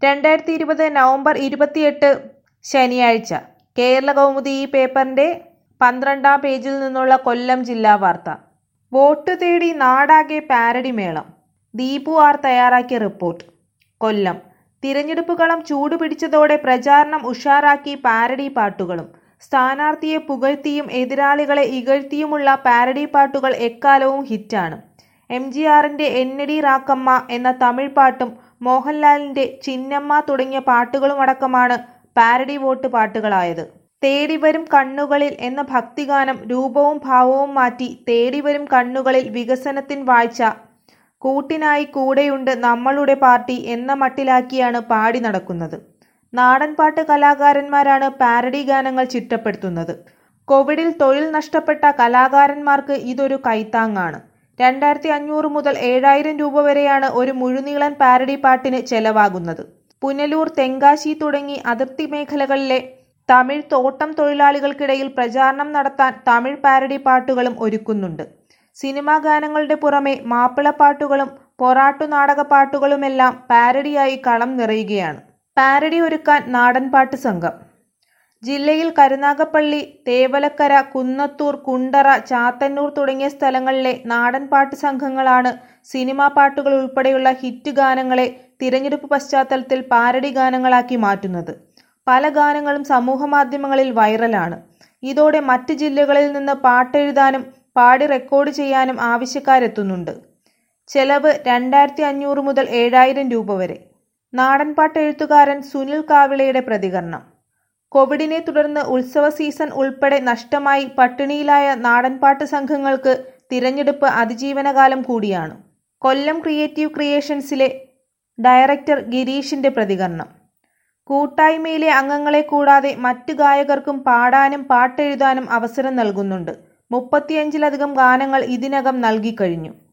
രണ്ടായിരത്തി ഇരുപത് നവംബർ ഇരുപത്തിയെട്ട് ശനിയാഴ്ച കേരള കൗമുദി ഈ പേപ്പറിന്റെ പന്ത്രണ്ടാം പേജിൽ നിന്നുള്ള കൊല്ലം ജില്ലാ വാർത്ത വോട്ട് തേടി നാടാകെ പാരഡി മേളം ദീപു ആർ തയ്യാറാക്കിയ റിപ്പോർട്ട് കൊല്ലം തിരഞ്ഞെടുപ്പ് കളം ചൂടുപിടിച്ചതോടെ പ്രചാരണം ഉഷാറാക്കി പാരഡി പാട്ടുകളും സ്ഥാനാർത്ഥിയെ പുകഴ്ത്തിയും എതിരാളികളെ ഇകഴ്ത്തിയുമുള്ള പാരഡി പാട്ടുകൾ എക്കാലവും ഹിറ്റാണ് എം ജി ആറിന്റെ എന്നടി റാക്കമ്മ എന്ന തമിഴ് പാട്ടും മോഹൻലാലിന്റെ ചിന്നമ്മ തുടങ്ങിയ പാട്ടുകളുമടക്കമാണ് പാരഡി വോട്ട് പാട്ടുകളായത് തേടിവരും കണ്ണുകളിൽ എന്ന ഭക്തിഗാനം രൂപവും ഭാവവും മാറ്റി തേടിവരും കണ്ണുകളിൽ വികസനത്തിൻ വാഴ്ച കൂട്ടിനായി കൂടെയുണ്ട് നമ്മളുടെ പാർട്ടി എന്ന മട്ടിലാക്കിയാണ് പാടി നടക്കുന്നത് നാടൻപാട്ട് കലാകാരന്മാരാണ് പാരഡി ഗാനങ്ങൾ ചിട്ടപ്പെടുത്തുന്നത് കോവിഡിൽ തൊഴിൽ നഷ്ടപ്പെട്ട കലാകാരന്മാർക്ക് ഇതൊരു കൈത്താങ്ങാണ് രണ്ടായിരത്തി അഞ്ഞൂറ് മുതൽ ഏഴായിരം രൂപ വരെയാണ് ഒരു മുഴുനീളൻ പാരഡി പാട്ടിന് ചെലവാകുന്നത് പുനലൂർ തെങ്കാശി തുടങ്ങി അതിർത്തി മേഖലകളിലെ തമിഴ് തോട്ടം തൊഴിലാളികൾക്കിടയിൽ പ്രചാരണം നടത്താൻ തമിഴ് പാരഡി പാട്ടുകളും ഒരുക്കുന്നുണ്ട് സിനിമാ ഗാനങ്ങളുടെ പുറമെ മാപ്പിളപ്പാട്ടുകളും പൊറാട്ടു നാടക പാട്ടുകളുമെല്ലാം പാരഡിയായി കളം നിറയുകയാണ് പാരഡി ഒരുക്കാൻ നാടൻപാട്ട് സംഘം ജില്ലയിൽ കരുനാഗപ്പള്ളി തേവലക്കര കുന്നത്തൂർ കുണ്ടറ ചാത്തന്നൂർ തുടങ്ങിയ സ്ഥലങ്ങളിലെ നാടൻപാട്ട് സംഘങ്ങളാണ് സിനിമാ പാട്ടുകൾ ഉൾപ്പെടെയുള്ള ഹിറ്റ് ഗാനങ്ങളെ തിരഞ്ഞെടുപ്പ് പശ്ചാത്തലത്തിൽ പാരഡി ഗാനങ്ങളാക്കി മാറ്റുന്നത് പല ഗാനങ്ങളും സമൂഹമാധ്യമങ്ങളിൽ വൈറലാണ് ഇതോടെ മറ്റ് ജില്ലകളിൽ നിന്ന് പാട്ടെഴുതാനും പാടി റെക്കോർഡ് ചെയ്യാനും ആവശ്യക്കാരെത്തുന്നുണ്ട് ചെലവ് രണ്ടായിരത്തി അഞ്ഞൂറ് മുതൽ ഏഴായിരം രൂപ വരെ നാടൻപാട്ട് എഴുത്തുകാരൻ സുനിൽ കാവിളയുടെ പ്രതികരണം കോവിഡിനെ തുടർന്ന് ഉത്സവ സീസൺ ഉൾപ്പെടെ നഷ്ടമായി പട്ടിണിയിലായ നാടൻപാട്ട് സംഘങ്ങൾക്ക് തിരഞ്ഞെടുപ്പ് അതിജീവനകാലം കൂടിയാണ് കൊല്ലം ക്രിയേറ്റീവ് ക്രിയേഷൻസിലെ ഡയറക്ടർ ഗിരീഷിന്റെ പ്രതികരണം കൂട്ടായ്മയിലെ അംഗങ്ങളെ കൂടാതെ മറ്റു ഗായകർക്കും പാടാനും പാട്ടെഴുതാനും അവസരം നൽകുന്നുണ്ട് മുപ്പത്തിയഞ്ചിലധികം ഗാനങ്ങൾ ഇതിനകം നൽകിക്കഴിഞ്ഞു